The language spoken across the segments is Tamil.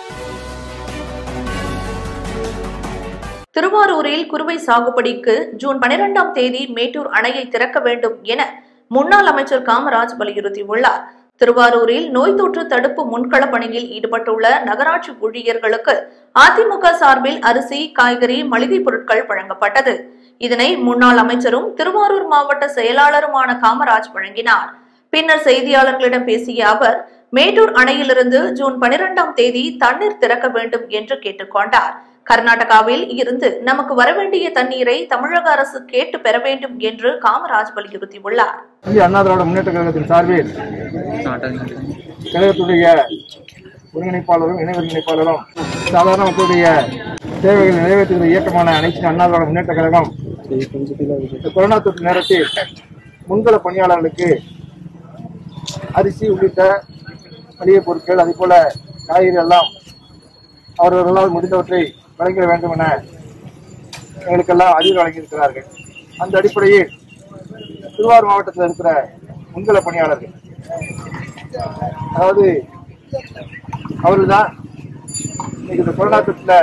திருவாரூரில் குறுவை சாகுபடிக்கு ஜூன் பனிரெண்டாம் தேதி மேட்டூர் அணையை திறக்க வேண்டும் என முன்னாள் அமைச்சர் காமராஜ் வலியுறுத்தியுள்ளார் திருவாரூரில் நோய் தொற்று தடுப்பு முன்களப் பணியில் ஈடுபட்டுள்ள நகராட்சி ஊழியர்களுக்கு அதிமுக சார்பில் அரிசி காய்கறி மளிகைப் பொருட்கள் வழங்கப்பட்டது இதனை முன்னாள் அமைச்சரும் திருவாரூர் மாவட்ட செயலாளருமான காமராஜ் வழங்கினார் பின்னர் செய்தியாளர்களிடம் பேசிய அவர் மேட்டூர் அணையிலிருந்து ஜூன் பனிரெண்டாம் தேதி தண்ணீர் திறக்க வேண்டும் என்று கேட்டுக்கொண்டார் கர்நாடகாவில் இருந்து நமக்கு வரவேண்டிய தண்ணீரை தமிழக அரசு கேட்டு பெற வேண்டும் என்று காமராஜ் வலியுறுத்தியுள்ளார் இந்திய அண்ணா திராவிட முன்னேற்ற கழகத்தின் சார்பில் கழகத்துடைய ஒருங்கிணைப்பாளரும் இணை ஒருங்கிணைப்பாளரும் சாதாரண மக்களுடைய தேவைகளை நிறைவேற்றுகிற இயக்கமான அனைத்து அண்ணா திராவிட முன்னேற்ற கழகம் இந்த கொரோனா தொற்று நேரத்தில் முன்கள பணியாளர்களுக்கு அரிசி உள்ளிட்ட மளிகை பொருட்கள் அதே போல காய்கறி எல்லாம் அவர்களால் முடிந்தவற்றை வழங்கிட வேண்டும் என எங்களுக்கெல்லாம் அறிவுரை வழங்கியிருக்கிறார்கள் அந்த அடிப்படையில் திருவாரூர் மாவட்டத்தில் இருக்கிற முன்கள பணியாளர்கள் அதாவது அவர்கள்தான் இன்னைக்கு இந்த கொரோனா தொற்றுல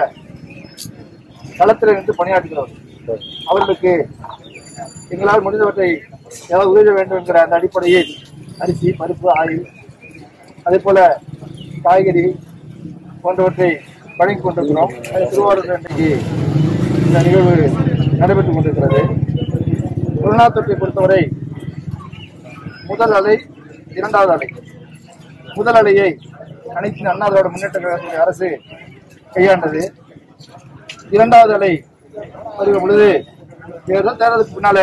களத்தில் இருந்து பணியாற்றுகிறவர் அவர்களுக்கு எங்களால் முடிந்தவற்றை ஏதாவது உதவி வேண்டும் என்கிற அந்த அடிப்படையில் அரிசி பருப்பு ஆயில் அதே போல காய்கறி போன்றவற்றை வழங்கி கொண்டிருக்கிறோம் அது திருவாரூர் இன்றைக்கு இந்த நிகழ்வு நடைபெற்றுக் கொண்டிருக்கிறது கொரோனா தொற்றை பொறுத்தவரை முதல் அலை இரண்டாவது அலை முதல் அலையை அனைத்து அண்ணா திராவிட முன்னேற்ற கழகத்தின் அரசு கையாண்டது இரண்டாவது அலை வருகிற பொழுது தேர்தல் தேர்தலுக்கு பின்னால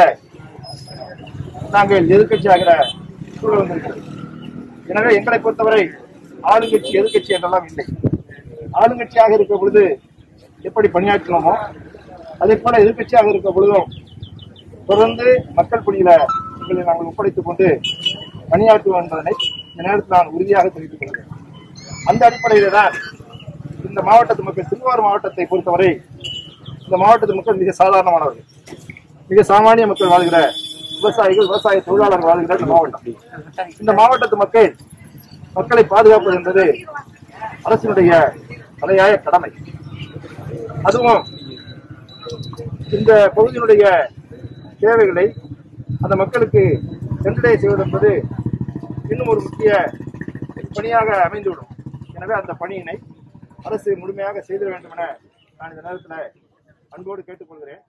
நாங்கள் எதிர்க்கட்சி ஆகிற சூழல் வந்திருக்கிறது எனவே எங்களை பொறுத்தவரை ஆளுங்கட்சி எதிர்க்கட்சி என்றெல்லாம் இல்லை ஆளுங்கட்சியாக இருக்கிற பொழுது எப்படி பணியாற்றினோமோ அதே போல எதிர்க்கட்சியாக இருக்கிற பொழுதும் தொடர்ந்து மக்கள் பணியில எங்களை நாங்கள் ஒப்படைத்துக் கொண்டு பணியாற்றுவோம் என்பதனை இந்த நேரத்தில் நான் உறுதியாக தெரிவித்துக் கொள்கிறேன் அந்த அடிப்படையில தான் இந்த மாவட்டத்து மக்கள் திருவாரூர் மாவட்டத்தை பொறுத்தவரை இந்த மாவட்டத்து மக்கள் மிக சாதாரணமானவர்கள் மிக சாமானிய மக்கள் வாழ்கிற விவசாயிகள் விவசாய தொழிலாளர்கள் வாழ்கிற இந்த மாவட்டம் இந்த மாவட்டத்து மக்கள் மக்களை பாதுகாப்பது என்பது அரசினுடைய தலையாய கடமை அதுவும் இந்த பகுதியினுடைய தேவைகளை அந்த மக்களுக்கு சென்றடைய செய்வது என்பது இன்னும் ஒரு முக்கிய பணியாக அமைந்துவிடும் எனவே அந்த பணியினை அரசு முழுமையாக செய்திட வேண்டும் என நான் இந்த நேரத்தில் அன்போடு கேட்டுக்கொள்கிறேன்